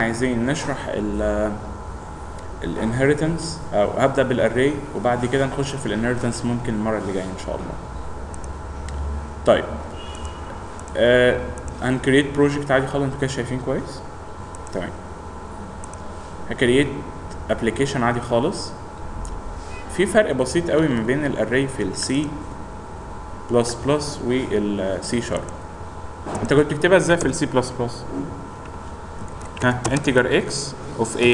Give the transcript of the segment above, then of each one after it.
عايزين نشرح ال الانهيرتنس او هبدا بالاري وبعد كده نخش في الانهيرتنس ممكن المره اللي جايه ان شاء الله طيب آه هنكريت بروجكت عادي خالص انتوا كده شايفين كويس تمام هكريت ابلكيشن عادي خالص في فرق بسيط قوي ما بين الاري في السي بلس بلس والسي شارب انت كنت بتكتبها ازاي في السي بلس بلس ها انتجر اكس اوف ايه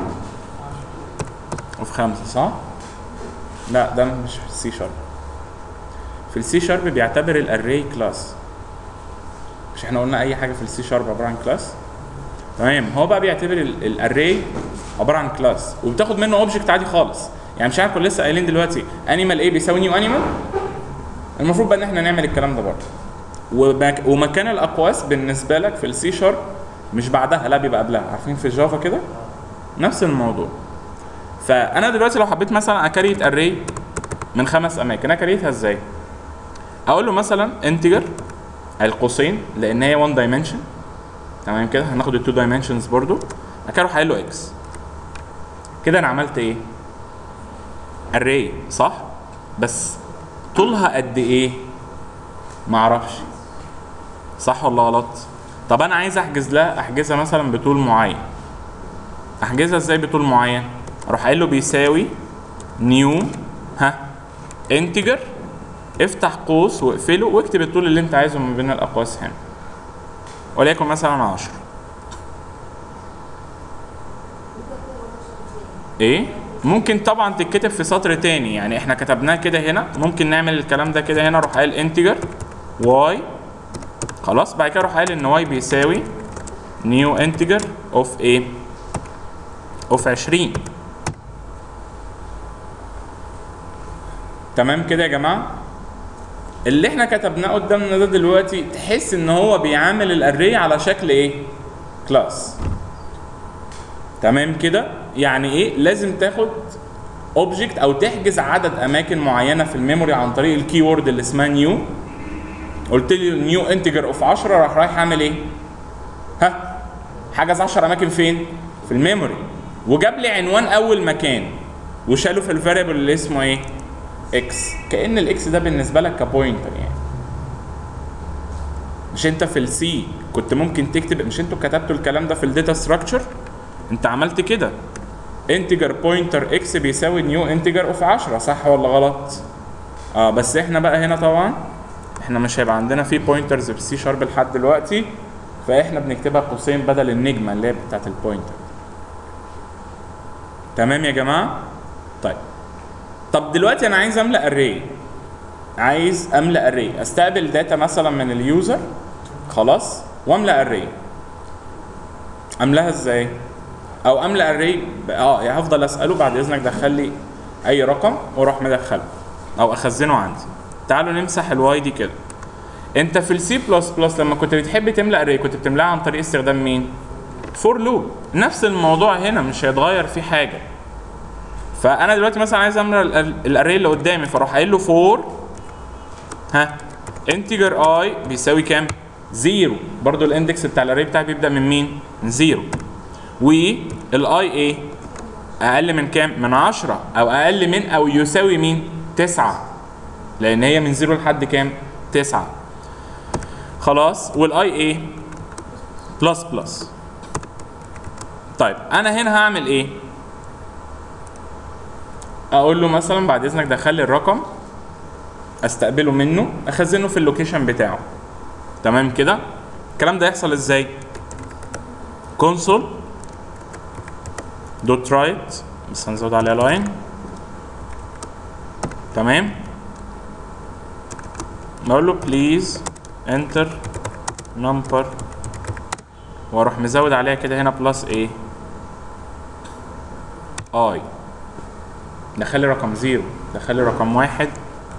اوف خمسة صح لا ده مش في السي شارب في السي شارب بيعتبر الاري كلاس مش احنا قلنا اي حاجه في السي شارب عباره عن كلاس تمام هو بقى بيعتبر الاري عباره عن كلاس وبتاخد منه اوبجكت عادي خالص يعني مش عارف كنا لسه قايلين دلوقتي انيمال ايه بيساوي نيو انيمال المفروض بقى ان احنا نعمل الكلام ده برضه ومك... ومكان الاقواس بالنسبه لك في السي شارب مش بعدها لا بيبقى قبلها عارفين في الجافا كده نفس الموضوع فانا دلوقتي لو حبيت مثلا اكريت اري من خمس اماكن اكريتها ازاي اقول له مثلا انتجر القوسين لان هي 1 دايمنشن تمام كده هناخد التو دايمنشنز برضو بعد اروح قايل له اكس كده انا عملت ايه اري صح بس طولها قد ايه معرفش صح ولا غلط طب انا عايز احجز لها احجزها مثلا بطول معين احجزها ازاي بطول معين اروح قايل له بيساوي نيو ها انتجر افتح قوس واقفله واكتب الطول اللي انت عايزه ما بين الاقواس هنا وليكن مثلا 10 ايه ممكن طبعا تتكتب في سطر تاني يعني احنا كتبناه كده هنا ممكن نعمل الكلام ده كده هنا اروح قايل انتجر واي خلاص بعد كده اروح قايل ان واي بيساوي نيو انتجر اوف ايه اوف 20 تمام كده يا جماعه اللي احنا كتبناه قدامنا ده دلوقتي تحس ان هو بيعامل الاري على شكل ايه كلاس تمام كده يعني ايه لازم تاخد اوبجكت او تحجز عدد اماكن معينه في الميموري عن طريق الكي وورد اللي اسمها نيو قلت لي نيو انتجر اوف 10 راح رايح اعمل ايه ها حجز 10 اماكن فين في الميموري وجاب لي عنوان اول مكان وشاله في الفاريبل اللي اسمه ايه اكس كان الاكس ده بالنسبه لك كبوينتر يعني مش انت في السي كنت ممكن تكتب مش انتوا كتبتوا الكلام ده في الداتا ستراكشر انت عملت كده انتجر بوينتر اكس بيساوي نيو انتجر اوف 10 صح ولا غلط اه بس احنا بقى هنا طبعا احنا مش هيبقى عندنا في بوينترز في سي شارب لحد دلوقتي فاحنا بنكتبها قوسين بدل النجمه اللي هي بتاعت البوينتر تمام يا جماعه طيب طب دلوقتي انا عايز املا اري عايز املا اري استقبل داتا مثلا من اليوزر خلاص واملا اري املاها ازاي او املا اري اه يعني هفضل اساله بعد اذنك دخل لي اي رقم واروح مدخله او اخزنه عندي تعالوا نمسح الواي دي كده انت في السي بلس بلس لما كنت بتحب تملا اري كنت بتملاها عن طريق استخدام مين فور لوب نفس الموضوع هنا مش هيتغير فيه حاجه فانا دلوقتي مثلا عايز املى الاري اللي قدامي فاروح قايل له فور ها انتجر اي بيساوي كام زيرو برضو الاندكس بتاع الاري بتاعي بيبدا من مين من زيرو والاي ايه اقل من كام من 10 او اقل من او يساوي مين 9 لان هي من زيرو لحد كام 9 خلاص والاي ايه بلس بلس طيب انا هنا هعمل ايه اقول له مثلا بعد اذنك دخل لي الرقم استقبله منه اخزنه في اللوكيشن بتاعه تمام كده الكلام ده يحصل ازاي كونسول دوت رايت بس هنزود عليها لاين تمام نقول له بليز انتر نمبر واروح مزود عليها كده هنا بلس ايه اي دخلي رقم زيرو دخلي رقم واحد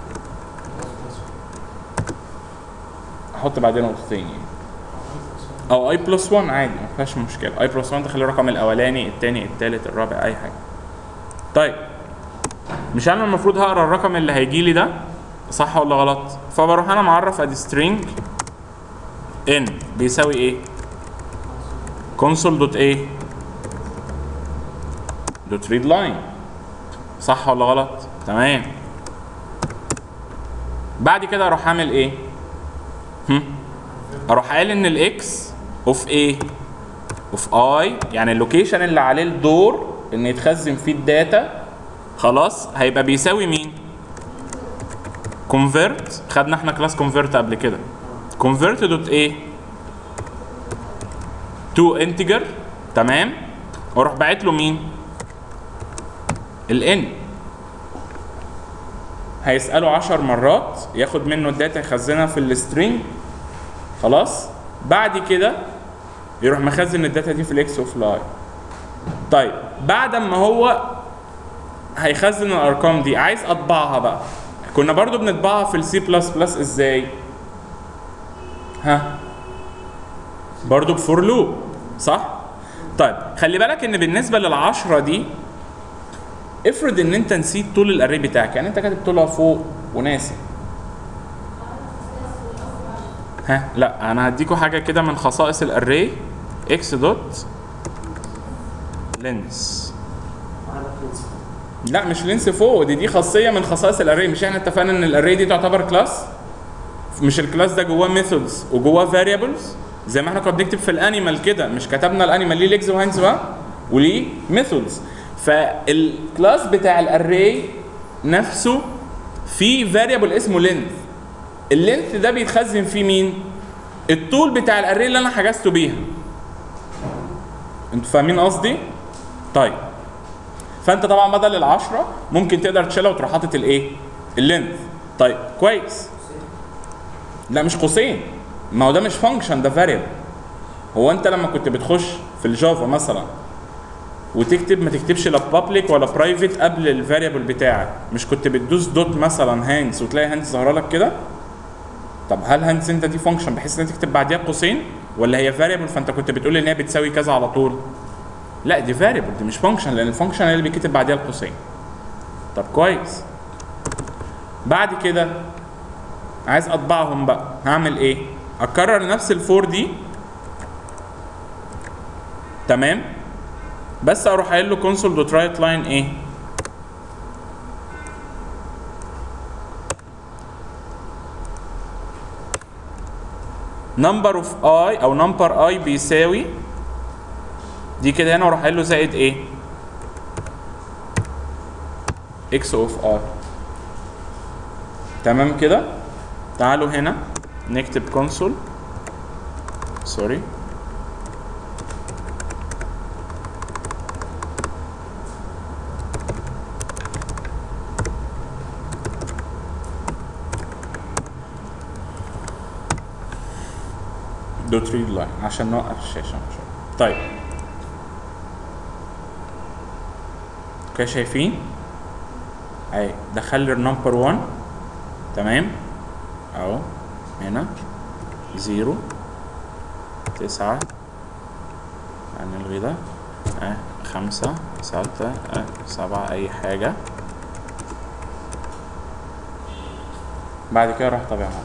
احط بعدين نقطتين يعني او اي بلس 1 عادي ما فيهاش مشكله اي بلس 1 تخلي الرقم الاولاني الثاني الثالث الرابع اي حاجه طيب مش انا المفروض هقرا الرقم اللي هيجي لي ده صح ولا غلط فبروح انا معرف ادي string ان بيساوي ايه console دوت ايه دوت ريد لاين صح ولا غلط تمام بعد كده اروح اعمل ايه هم؟ اروح قايل ان الاكس اوف ايه اوف اي يعني اللوكيشن اللي عليه الدور ان يتخزن فيه الداتا خلاص هيبقى بيساوي مين كونفرت خدنا احنا كلاس كونفرت قبل كده كونفرت دوت ايه تو انتجر تمام واروح باعت له مين الان هيساله 10 مرات ياخد منه الداتا يخزنها في السترينج خلاص بعد كده يروح مخزن الداتا دي في الاكس اوف لاي طيب بعد ما هو هيخزن الارقام دي عايز اطبعها بقى كنا برضو بنطبعها في السي بلس بلس ازاي ها برضو بفور لوب صح طيب خلي بالك ان بالنسبه للعشرة دي افرض ان انت نسيت طول الاري بتاعك يعني انت كاتب طولها فوق وناسي ها لا انا هديكوا حاجه كده من خصائص الاري اكس دوت لينس لا مش لينس فوق دي دي خاصيه من خصائص الاري مش احنا اتفقنا ان الاري دي تعتبر كلاس مش الكلاس ده جواه ميثودز وجواه فاريبلز زي ما احنا كنا بنكتب في الانيمال كده مش كتبنا الانيمال ليه ليجز وهاندز بقى وليه ميثودز فالكلاس بتاع الاري نفسه فيه فاريبل اسمه لينث اللينث ده بيتخزن فيه مين الطول بتاع الاري اللي انا حجزته بيها انتوا فاهمين قصدي طيب فانت طبعا بدل العشرة ممكن تقدر تشيلها وتروح حاطط الايه اللينث طيب كويس لا مش قوسين ما هو ده مش فانكشن ده فاريبل هو انت لما كنت بتخش في الجافا مثلا وتكتب ما تكتبش لا بابليك ولا برايفت قبل الفاريبل بتاعك مش كنت بتدوس دوت مثلا هاندز وتلاقي هاندز ظاهره لك كده طب هل هاندز انت دي فانكشن بحيث ان انت تكتب بعديها قوسين ولا هي فاريبل فانت كنت بتقول ان هي بتساوي كذا على طول لا دي فاريبل دي مش فانكشن لان الفانكشن هي اللي بيتكتب بعديها القوسين طب كويس بعد كده عايز اطبعهم بقى هعمل ايه اكرر نفس الفور دي تمام بس اروح قايل له كونسول دوت رايت لاين ايه نمبر اوف اي او نمبر اي بيساوي دي كده هنا واروح قايل له زائد ايه اكس اوف اي تمام كده تعالوا هنا نكتب كونسول سوري دوت ريد لاين عشان نوقف الشاشه شويه طيب اوكي شايفين اهي دخل لي النمبر 1 تمام اهو هنا زيرو تسعة هنلغي ده اه خمسة ستة اه سبعة أي حاجة بعد كده راح طابعهم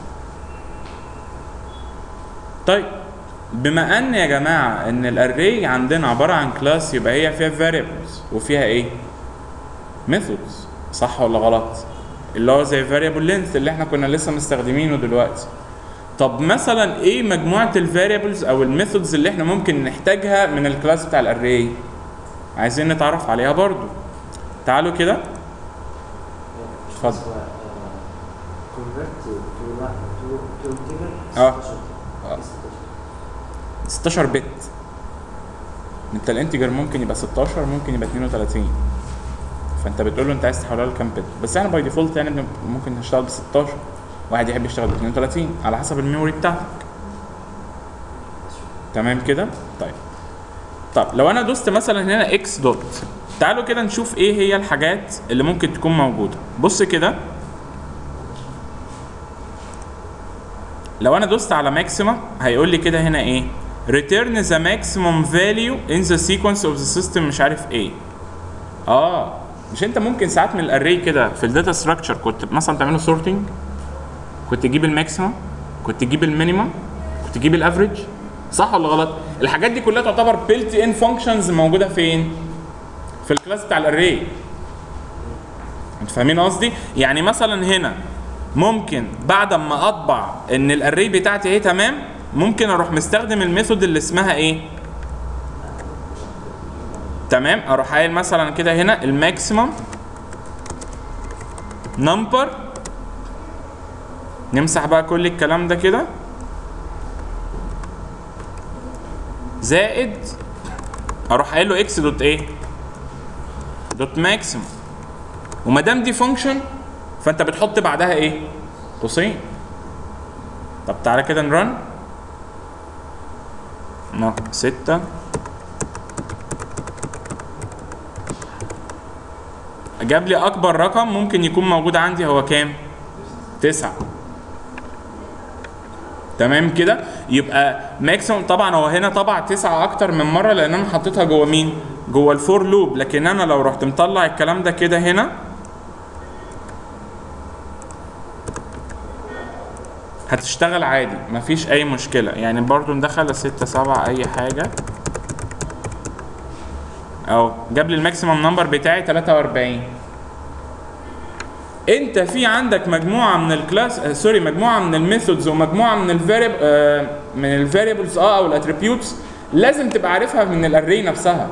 طيب بما ان يا جماعه ان الاري عندنا عباره عن كلاس يبقى هي فيها variables وفيها ايه methods صح ولا غلط اللي هو زي variable length اللي احنا كنا لسه مستخدمينه دلوقتي طب مثلا ايه مجموعه الفاريبلز او الميثودز اللي احنا ممكن نحتاجها من الكلاس بتاع الاري عايزين نتعرف عليها برضو تعالوا كده اتفضل. convert to to to to integer اه. 16. اه. 16. 16 بت انت الانتجر ممكن يبقى 16 ممكن يبقى 32 فانت بتقول له انت عايز تحولها لكام بت بس احنا باي ديفولت يعني بن- ممكن نشتغل ب 16 واحد يحب يشتغل ب 32 على حسب الميموري بتاعتك تمام كده طيب طب لو انا دوست مثلا هنا اكس دوت تعالوا كده نشوف ايه هي الحاجات اللي ممكن تكون موجوده بص كده لو انا دوست على ماكسيمم هيقول لي كده هنا ايه return the maximum value in the sequence of the system مش عارف ايه اه مش انت ممكن ساعات من الاري كده في الداتا ستراكشر كنت مثلا تعمله سورتنج كنت تجيب الماكسيمم كنت تجيب المينيمم كنت تجيب الافريج صح ولا غلط الحاجات دي كلها تعتبر بيلت ان فانكشنز موجوده فين في الكلاس بتاع الاري انتوا فاهمين قصدي يعني مثلا هنا ممكن بعد ما اطبع ان الاري بتاعتي اهي تمام ممكن اروح مستخدم الميثود اللي اسمها ايه تمام اروح قايل مثلا كده هنا الماكسيمم نمبر نمسح بقى كل الكلام ده كده زائد اروح قايل له اكس دوت ايه دوت ماكسيمم وما دام دي فانكشن فانت بتحط بعدها ايه قوسين طب تعالى كده نرن نو ستة جاب لي اكبر رقم ممكن يكون موجود عندي هو كام تسعة تمام كده يبقى ماكسيموم طبعا هو هنا طبع تسعة اكتر من مره لان انا حطيتها جوه مين جوه الفور لوب لكن انا لو رحت مطلع الكلام ده كده هنا هتشتغل عادي مفيش اي مشكله يعني برضو ندخل ستة سبعة اي حاجه اهو جاب لي الماكسيمم نمبر بتاعي 43 انت في عندك مجموعه من الكلاس آه سوري مجموعه من الميثودز ومجموعه من الفاريب آه من الفاريبلز اه او الاتريبيوتس لازم تبقى عارفها من الاري نفسها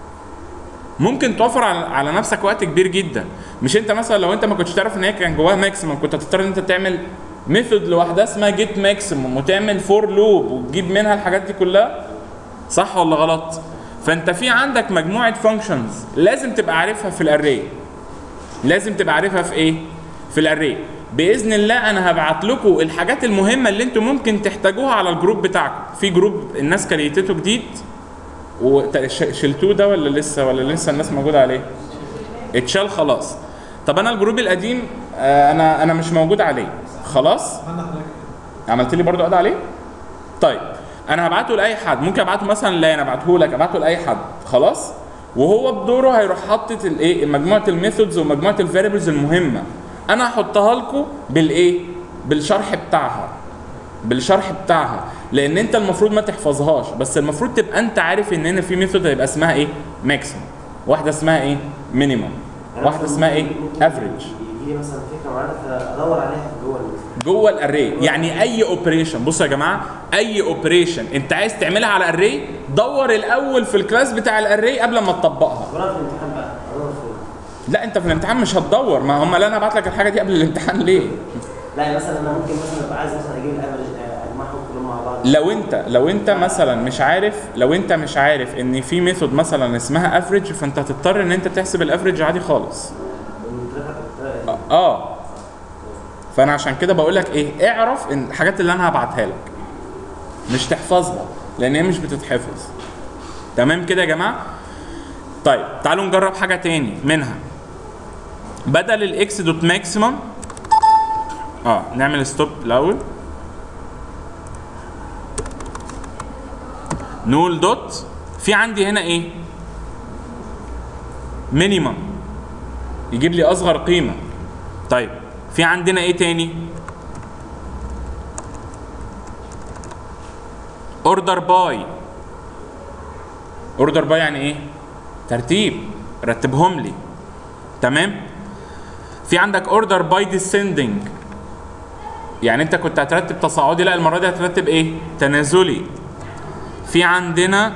ممكن توفر على, على نفسك وقت كبير جدا مش انت مثلا لو انت ما كنتش تعرف ان هي كان جواها ماكسيمم كنت هتضطر ان انت تعمل ميثود لوحدها اسمها جيت ماكسيمم وتعمل فور لوب وتجيب منها الحاجات دي كلها صح ولا غلط فانت في عندك مجموعه فانكشنز لازم تبقى عارفها في الاري لازم تبقى عارفها في ايه في الاري باذن الله انا هبعت لكم الحاجات المهمه اللي انتم ممكن تحتاجوها على الجروب بتاعكم في جروب الناس كريتته جديد وشلتوه ده ولا لسه ولا لسه الناس موجوده عليه اتشال خلاص طب انا الجروب القديم آه انا انا مش موجود عليه خلاص عملت لي برضو اد عليه طيب انا هبعته لاي حد ممكن ابعته مثلا لا انا ابعته لك ابعته لاي حد خلاص وهو بدوره هيروح حاطط الايه مجموعه الميثودز ومجموعه الفاريبلز المهمه انا هحطها لكم بالايه بالشرح بتاعها بالشرح بتاعها لان انت المفروض ما تحفظهاش بس المفروض تبقى انت عارف ان هنا في ميثود هيبقى اسمها ايه ماكسيمم واحده اسمها ايه مينيمم واحده اسمها ايه افريج يجي لي مثلا فكره معينه فادور عليها جوه ال- جوه الاري يعني اي اوبريشن بصوا يا جماعه اي اوبريشن انت عايز تعملها على اري دور الاول في الكلاس بتاع الاري قبل ما تطبقها ادور في الامتحان بقى ادور في لا انت في الامتحان مش هتدور ما هم لا انا ابعت لك الحاجه دي قبل الامتحان ليه لا يعني مثلا انا ممكن مثلا ابقى عايز مثلا اجيب الافرج اجمعهم كلهم مع بعض لو انت لو انت مثلا مش عارف لو انت مش عارف ان في ميثود مثلا اسمها افريج فانت هتضطر ان انت تحسب الافريج عادي خالص بالطريقه اه فانا عشان كده بقول لك ايه اعرف ان الحاجات اللي انا هبعتها لك مش تحفظها لان هي مش بتتحفظ تمام كده يا جماعه طيب تعالوا نجرب حاجه تاني منها بدل الاكس دوت ماكسيمم اه نعمل ستوب الاول نول دوت في عندي هنا ايه مينيمم يجيب لي اصغر قيمه طيب في عندنا ايه تاني اوردر باي اوردر باي يعني ايه ترتيب رتبهم لي تمام في عندك اوردر باي ديسندنج يعني انت كنت هترتب تصاعدي لا المره دي هترتب ايه تنازلي في عندنا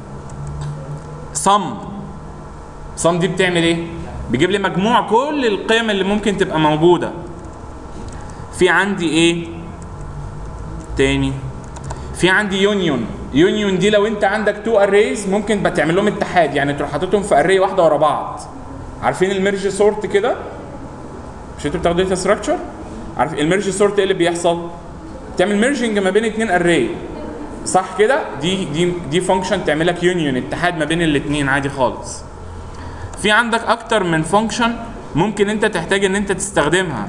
صم صم دي بتعمل ايه بيجيب لي مجموع كل القيم اللي ممكن تبقى موجوده في عندي ايه تاني في عندي يونيون يونيون دي لو انت عندك تو اريز ممكن بتعمل لهم اتحاد يعني تروح حاططهم في اري واحده ورا بعض عارفين الميرج سورت كده مش انتوا بتاخدوا داتا ستراكشر عارف الميرج سورت ايه اللي بيحصل تعمل ميرجنج ما بين اتنين اري صح كده دي دي دي فانكشن تعمل لك يونيون اتحاد ما بين الاثنين عادي خالص في عندك اكتر من فانكشن ممكن انت تحتاج ان انت تستخدمها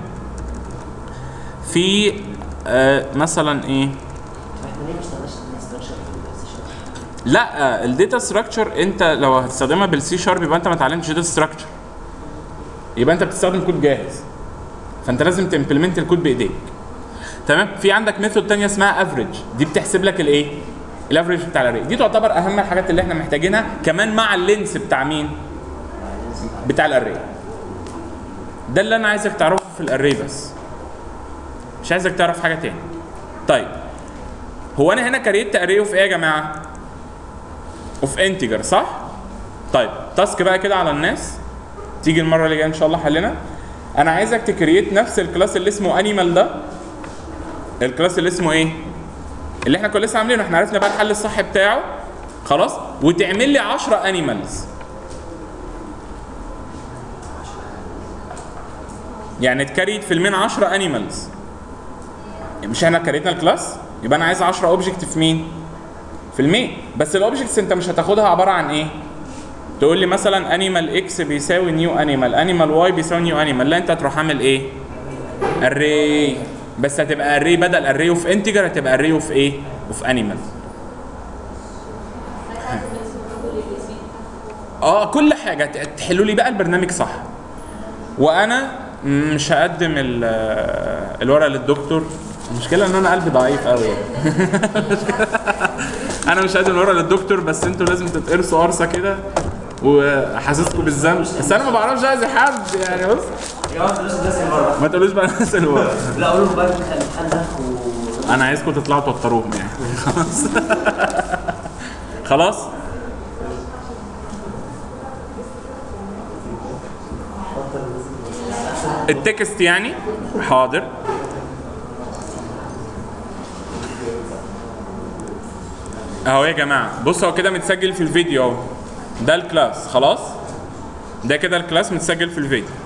في آه مثلا ايه احنا ليه ما اشتغلناش ستراكشر في السيشن؟ لا الداتا ستراكشر انت لو هتستخدمها بالسي شارب يبقى انت ما اتعلمتش داتا ستراكشر يبقى انت بتستخدم كود جاهز فانت لازم تمبلمنت الكود بايديك تمام في عندك ميثود تانية اسمها افريج دي بتحسب لك الايه الافريج بتاع الاري دي تعتبر اهم الحاجات اللي احنا محتاجينها كمان مع اللينس بتاع مين بتاع الاري ده اللي انا عايزك تعرفه في الاري بس مش عايزك تعرف حاجه تاني طيب هو انا هنا كريت اري اوف ايه يا جماعه اوف انتجر صح طيب تاسك بقى كده على الناس تيجي المره اللي جايه ان شاء الله حلنا انا عايزك تكريت نفس الكلاس اللي اسمه انيمال ده الكلاس اللي اسمه ايه اللي احنا كنا لسه عاملينه احنا عرفنا بقى الحل الصح بتاعه خلاص وتعمل لي 10 انيمالز يعني تكريت في المين 10 انيمالز مش احنا كريتنا الكلاس يبقى انا عايز 10 اوبجكت في مين في المين بس الاوبجكتس انت مش هتاخدها عباره عن ايه تقول لي مثلا انيمال اكس بيساوي نيو انيمال انيمال واي بيساوي نيو انيمال لا انت هتروح عامل ايه اري بس هتبقى اري بدل اري اوف انتجر هتبقى اري اوف ايه اوف انيمال اه كل حاجه ت- تحلوا لي بقى البرنامج صح وانا مش هقدم ال- الورقه للدكتور المشكله ان انا قلبي ضعيف قوي انا مش هقدم الورقه للدكتور بس انتوا لازم تتقرصوا قرصه كده وحاسسكم بالذنب بس انا ما بعرفش اذي حد يعني بص يا جماعه فلوس الناس اللي بره ما تقولوش بقى نفس الورقه لا اقول لهم بقى الامتحان ده و انا عايزكم تطلعوا توتروهم يعني خلاص خلاص التكست يعني حاضر اهو يا جماعه بصوا هو كده متسجل في الفيديو اهو ده الكلاس خلاص ده كده الكلاس متسجل في الفيديو